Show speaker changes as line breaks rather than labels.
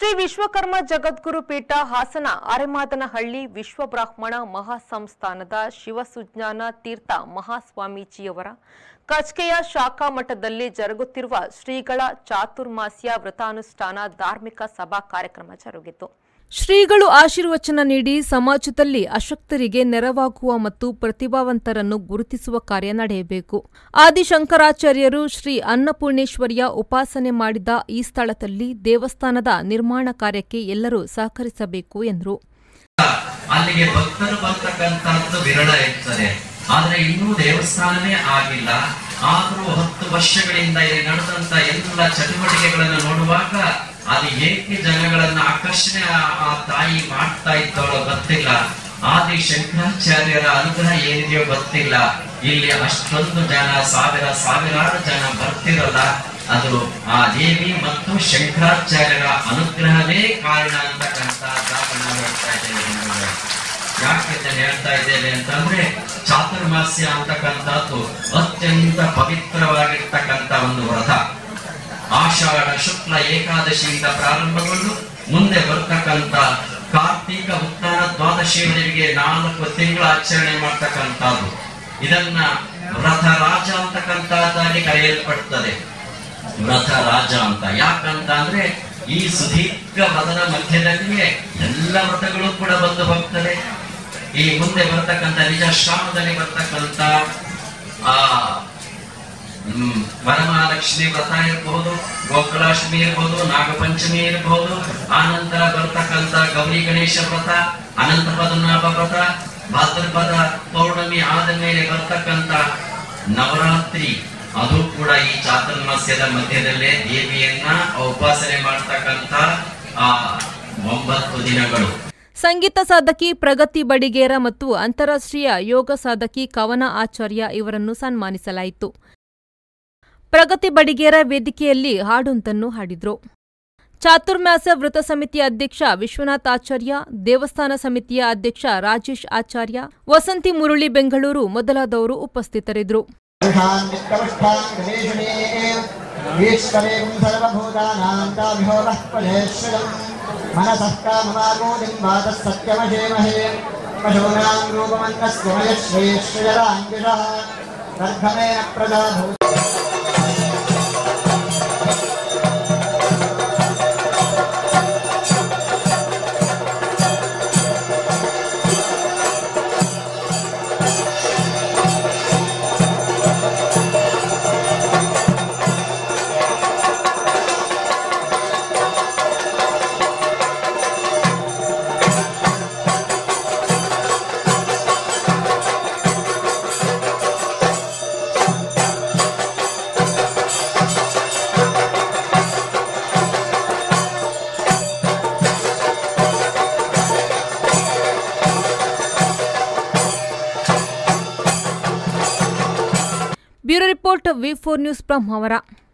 ಶ್ರೀ ವಿಶ್ವಕರ್ಮ ಜಗದ್ಗುರು ಪೀಠ ಹಾಸನ ಅರೆಮಾದನಹಳ್ಳಿ ವಿಶ್ವಬ್ರಾಹ್ಮಣ ಮಹಾಸಂಸ್ಥಾನದ ಶಿವಸುಜ್ಞಾನ ತೀರ್ಥ ಮಹಾಸ್ವಾಮೀಜಿಯವರ ಕಚ್ಕೆಯ ಶಾಖಾ ಮಠದಲ್ಲಿ ಜರುಗುತ್ತಿರುವ ಶ್ರೀಗಳ ಚಾತುರ್ಮಾಸ್ಯ ವ್ರತಾನುಷ್ಠಾನ ಧಾರ್ಮಿಕ ಸಭಾ ಕಾರ್ಯಕ್ರಮ ಜರುಗಿತು ಶ್ರೀಗಳು ಆಶೀರ್ವಚನ ನೀಡಿ ಸಮಾಜದಲ್ಲಿ ಅಶಕ್ತರಿಗೆ ನೆರವಾಗುವ ಮತ್ತು ಪ್ರತಿಭಾವಂತರನ್ನು ಗುರುತಿಸುವ ಕಾರ್ಯ ನಡೆಯಬೇಕು ಆದಿಶಂಕರಾಚಾರ್ಯರು ಶ್ರೀ ಅನ್ನಪೂರ್ಣೇಶ್ವರಿಯ ಉಪಾಸನೆ ಮಾಡಿದ ಈ ಸ್ಥಳದಲ್ಲಿ ದೇವಸ್ಥಾನದ ನಿರ್ಮಾಣ ಕಾರ್ಯಕ್ಕೆ ಎಲ್ಲರೂ ಸಹಕರಿಸಬೇಕು ಎಂದರು
ಅಲ್ಲಿಗೆ ಭಕ್ತರು ಬರ್ತಕ್ಕಂಥದ್ದು ವಿರಳ ಇರ್ತದೆ ಆದ್ರೆ ಇನ್ನೂ ದೇವಸ್ಥಾನವೇ ಆಗಿಲ್ಲ ಆದರೂ ಹತ್ತು ವರ್ಷಗಳಿಂದ ಇಲ್ಲಿ ನಡೆದಂತ ಎಲ್ಲ ಚಟುವಟಿಕೆಗಳನ್ನು ನೋಡುವಾಗ ಅದು ಏಕೆ ಜನಗಳನ್ನ ಆಕರ್ಷಣೆ ಆ- ಆ ತಾಯಿ ಮಾಡ್ತಾ ಇದ್ದವಳು ಗೊತ್ತಿಲ್ಲ ಆದಿ ಶಂಕರಾಚಾರ್ಯರ ಅನುಗ್ರಹ ಏನಿದೆಯೋ ಗೊತ್ತಿಲ್ಲ ಇಲ್ಲಿ ಅಷ್ಟೊಂದು ಜನ ಸಾವಿರ ಸಾವಿರಾರು ಜನ ಬರ್ತಿರಲ್ಲ ಅದು ಆ ದೇವಿ ಮತ್ತು ಶಂಕರಾಚಾರ್ಯರ ಅನುಗ್ರಹವೇ ಕಾರಣ ಅಂತಕ್ಕಂಥದ್ದನ್ನ ನಾವು ಹೇಳ್ತಾ ಇದ್ದೇವೆ ಜನಗಳೇ. ಯಾಕೆ ಇದನ್ನ ಹೇಳ್ತಾ ಇದ್ದೇವೆ ಅಂತಂದ್ರೆ ಚಾತುರ್ಮಾಸ್ಯ ಅಂತಕ್ಕಂಥದ್ದು ಅತ್ಯಂತ ಪವಿತ್ರವಾಗಿರ್ತಕ್ಕಂಥ ಒಂದು ವ್ರತ ಆಷಾಢ ಶುಕ್ಲ ಏಕಾದಶಿಯಿಂದ ಪ್ರಾರಂಭಗೊಂಡು ಮುಂದೆ ಬರ್ತಕ್ಕಂಥ ಕಾರ್ತೀಕ ಉತ್ತರ ದ್ವಾದಶಿಯವರೆಗೆ ನಾಲ್ಕು ತಿಂಗಳ ಆಚರಣೆ ಮಾಡ್ತಕ್ಕಂಥದ್ದು ಇದನ್ನ ವ್ರತ ರಾಜ ಅಂತಕ್ಕಂಥದ್ದಾಗಿ ಕರೆಯಲ್ಪಡ್ತದೆ ವ್ರತ ರಾಜ ಅಂತ ಯಾಕಂತ ಅಂದ್ರೆ ಈ ಸುದೀರ್ಘ ವ್ರತದ ಮಧ್ಯದಲ್ಲಿಯೇ ಎಲ್ಲ ವ್ರತಗಳು ಕೂಡ ಬಂದು ಹೋಗ್ತದೆ ಈ ಮುಂದೆ ಬರ್ತಕ್ಕಂಥ ನಿಜ ಶ್ರಾಮದಲ್ಲಿ ಬರ್ತಕ್ಕಂಥ ಆ ಹ್ಮ್, ವರಮಹಾಲಕ್ಷ್ಮಿ ವ್ರತ ಇರಬಹುದು ಗೋಕುಲಾಷ್ಟಮಿ ಇರಬಹುದು ನಾಗಪಂಚಮಿ ಇರಬಹುದು ಆನಂತರ ಬರ್ತಕ್ಕಂಥ ಗೌರಿ ಗಣೇಶ ವ್ರತ ಅನಂತ ಪದ್ಮನಾಭ ವ್ರತ ಭಾದ್ರಪದ ಪೌರ್ಣಮಿ ಆದ ಮೇಲೆ ಬರ್ತಕ್ಕಂಥ ನವರಾತ್ರಿ ಅದು ಕೂಡ ಈ ಚಾತುರ್ಮಾಸ್ಯದ ಮಧ್ಯದಲ್ಲೇ ದೇವಿಯನ್ನ ಉಪಾಸನೆ ಮಾಡ್ತಕ್ಕಂಥ ಆ ಒಂಬತ್ತು ದಿನಗಳು
ಸಂಗೀತ ಸಾಧಕಿ ಪ್ರಗತಿ ಬಡಿಗೇರ ಮತ್ತು ಅಂತಾರಾಷ್ಟ್ರೀಯ ಯೋಗ ಸಾಧಕಿ ಕವನ ಆಚಾರ್ಯ ಇವರನ್ನು ಸನ್ಮಾನಿಸಲಾಯಿತು ಪ್ರಗತಿ ಬಡಿಗೇರ ವೇದಿಕೆಯಲ್ಲಿ ಹಾಡೊಂದನ್ನು ಹಾಡಿದ್ರು ಚಾತುರ್ಮಾಸ ವೃತ ಸಮಿತಿಯ ಅಧ್ಯಕ್ಷ ವಿಶ್ವನಾಥ್ ಆಚಾರ್ಯ ದೇವಸ್ಥಾನ ಸಮಿತಿಯ ಅಧ್ಯಕ್ಷ ರಾಜೇಶ್ ಆಚಾರ್ಯ ವಸಂತಿ ಮುರಳಿ ಬೆಂಗಳೂರು ಮೊದಲಾದವರು ಉಪಸ್ಥಿತರಿದ್ದರು
पुरुषान् वित्तपुष्पान् गवेषणे ईश्वरेकं सर्वभूतानां ताभिहोरः परेश्वरम् मनसः काममागोदिं वातः सत्यमहेमहे पशूनां रूपमन्नस्वमयश्रेश्वराञ्जसः गर्भमेन प्रजाभूत
bureau report V four news Brahmavar